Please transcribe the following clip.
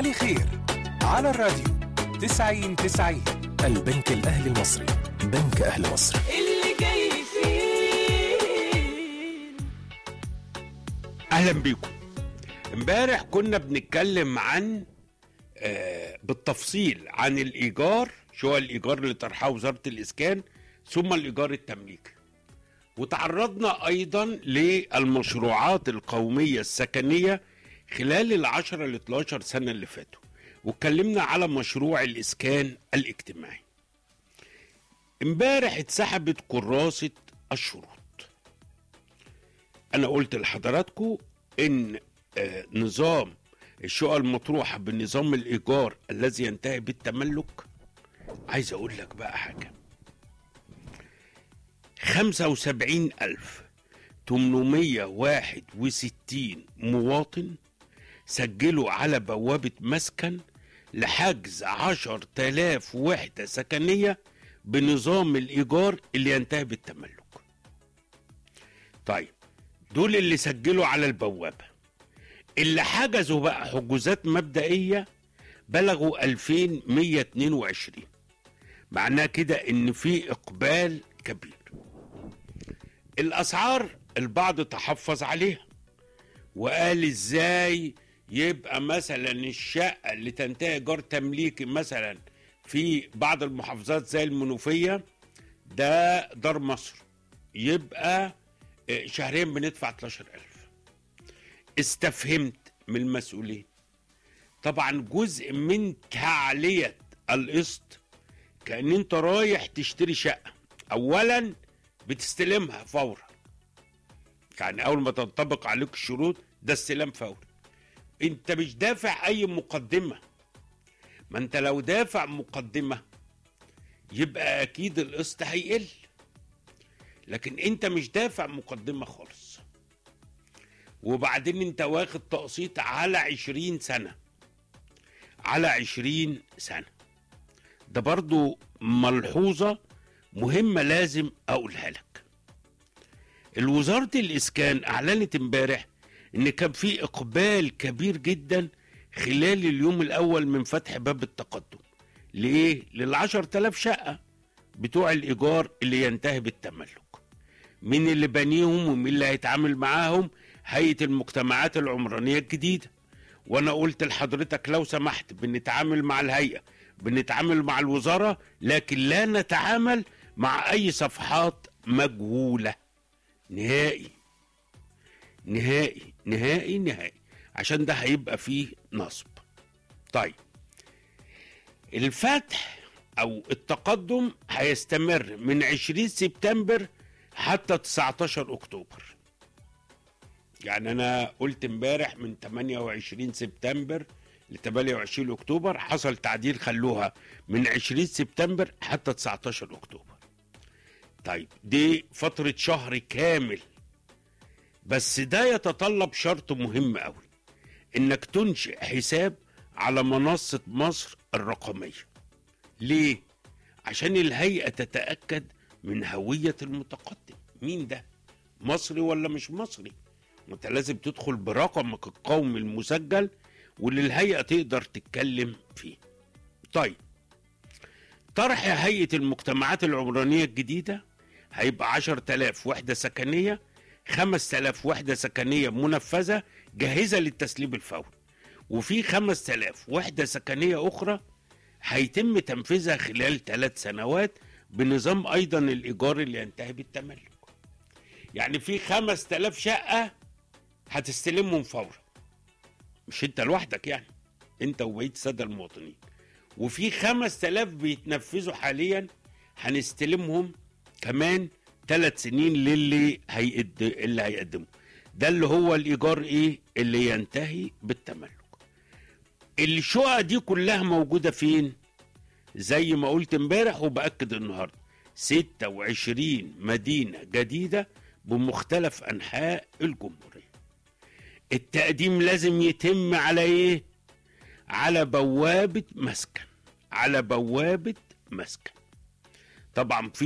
علي خير على الراديو 90 90 البنك الأهلي المصري بنك أهل مصر اللي جاي فيه اهلا بيكم امبارح كنا بنتكلم عن آه بالتفصيل عن الايجار شو الايجار اللي طرحه وزاره الاسكان ثم الايجار التمليكي وتعرضنا ايضا للمشروعات القوميه السكنيه خلال العشرة ل 12 سنه اللي فاتوا واتكلمنا على مشروع الاسكان الاجتماعي امبارح اتسحبت كراسه الشروط انا قلت لحضراتكم ان آه، نظام الشقق المطروحه بنظام الايجار الذي ينتهي بالتملك عايز اقول لك بقى حاجه خمسة وسبعين ألف تمنمية واحد وستين مواطن سجلوا على بوابة مسكن لحجز عشر تلاف وحدة سكنية بنظام الإيجار اللي ينتهي بالتملك طيب دول اللي سجلوا على البوابة اللي حجزوا بقى حجوزات مبدئية بلغوا 2122 معناه كده ان في اقبال كبير الاسعار البعض تحفظ عليها وقال ازاي يبقى مثلا الشقة اللي تنتهي ايجار تمليكي مثلا في بعض المحافظات زي المنوفية ده دار مصر يبقى آه، شهريا بندفع 13000 استفهمت من المسؤولين طبعا جزء من تعلية القسط كأن انت رايح تشتري شقة اولا بتستلمها فورا يعني اول ما تنطبق عليك الشروط ده استلام فوري انت مش دافع اي مقدمة ما انت لو دافع مقدمة يبقى اكيد القسط هيقل لكن انت مش دافع مقدمة خالص وبعدين انت واخد تقسيط على عشرين سنة على عشرين سنة ده برضو ملحوظة مهمة لازم أقولها لك الوزارة الإسكان أعلنت امبارح إن كان في إقبال كبير جدا خلال اليوم الأول من فتح باب التقدم لإيه؟ للعشر تلاف شقة بتوع الإيجار اللي ينتهي بالتملك مين اللي بنيهم ومين اللي هيتعامل معاهم هيئة المجتمعات العمرانية الجديدة وانا قلت لحضرتك لو سمحت بنتعامل مع الهيئة بنتعامل مع الوزارة لكن لا نتعامل مع اي صفحات مجهولة نهائي نهائي نهائي نهائي عشان ده هيبقى فيه نصب طيب الفتح او التقدم هيستمر من 20 سبتمبر حتى 19 اكتوبر يعني انا قلت امبارح من 28 سبتمبر ل 28 اكتوبر حصل تعديل خلوها من 20 سبتمبر حتى 19 اكتوبر طيب دي فترة شهر كامل بس ده يتطلب شرط مهم قوي انك تنشئ حساب على منصة مصر الرقمية ليه؟ عشان الهيئة تتأكد من هوية المتقدم مين ده؟ مصري ولا مش مصري؟ انت لازم تدخل برقمك القومي المسجل واللي الهيئة تقدر تتكلم فيه طيب طرح هيئة المجتمعات العمرانية الجديدة هيبقى 10000 وحدة سكنية 5000 وحدة سكنية منفذة جاهزة للتسليم الفوري وفي 5000 وحدة سكنية أخرى هيتم تنفيذها خلال ثلاث سنوات بنظام أيضا الإيجار اللي ينتهي بالتملك يعني في 5000 شقة هتستلمهم فورا مش انت لوحدك يعني انت وبقيه الساده المواطنين وفي 5000 بيتنفذوا حاليا هنستلمهم كمان ثلاث سنين للي هيقد... اللي هيقدموا ده اللي هو الايجار ايه اللي ينتهي بالتملك الشقق دي كلها موجوده فين زي ما قلت امبارح وباكد النهارده 26 مدينه جديده بمختلف انحاء الجمهوريه التقديم لازم يتم على ايه على بوابه مسكن على بوابه مسكن طبعا في